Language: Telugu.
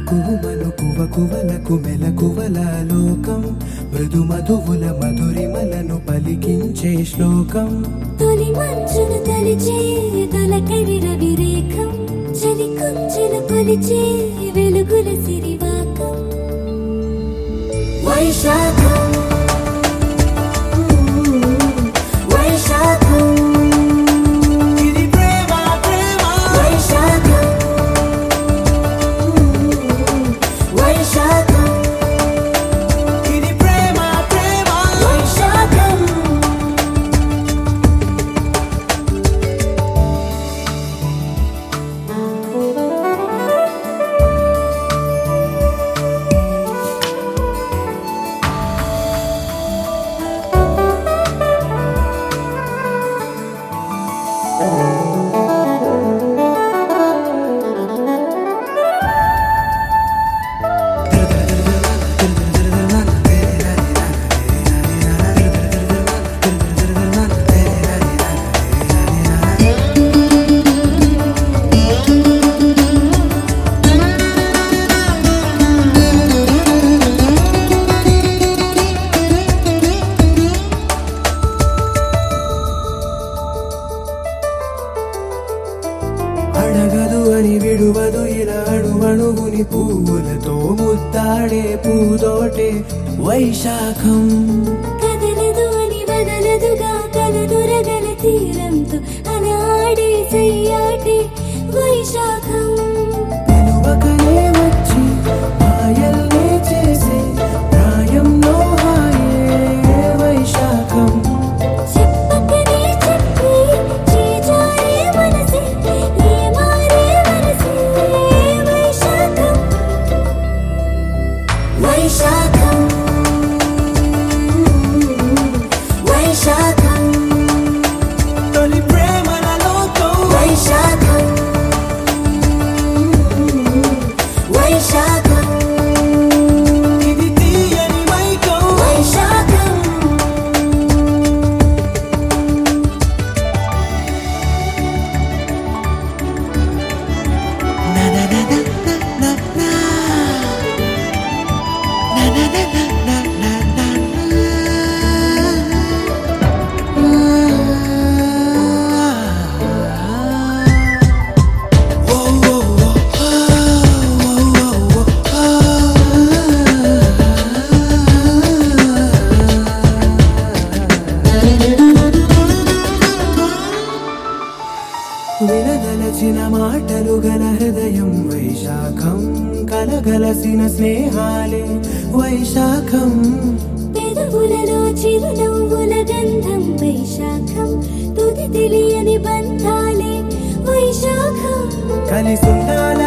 కుహుమను కువ కువలకు మెలకువల లోకం మృదు మధువుల మధురిమలను పలికించే శ్లోకం తొలి మంచును తలిచే తొలకరి రవిరేఖం చలి కుంచెను కొలిచే వెలుగుల సిరివాకం వైశాఖం వైశాఖం ఇది ప్రేమ ప్రేమ వైశాఖం వైశాఖం ఇది ప్రేమ ప్రేమ వైశాఖం అడగదు అని విడువదు ఇలా అణువణువుని పువ్వులతో ముద్దాడే పూదోటే వైశాఖం కదలదు అని వదలదుగా కలదురగల తీరంతో అనాడే చెయ్యాటే వైశాఖం పిలువకనే వచ్చి మాయల్నే చేసే ప్రాయంలో హాయే వైశాఖం చెప్పకనే చెప్పి చేజారే మనసే ఏ మారే మనసే వైశాఖం వైశాఖం వైశాఖం తొలి ప్రేమల లోకం వైశాఖం వైశాఖం ఇది తీయని మైకం వైశాఖం వినదలచిన మాటలు గల హృదయం వైశాఖం కలగలసిన స్నేహాలే వైశాఖం పెదవులలో చిరునవ్వుల గంధం వైశాఖం తుది తెలియని బంధాలే వైశాఖం కలిసుండాలి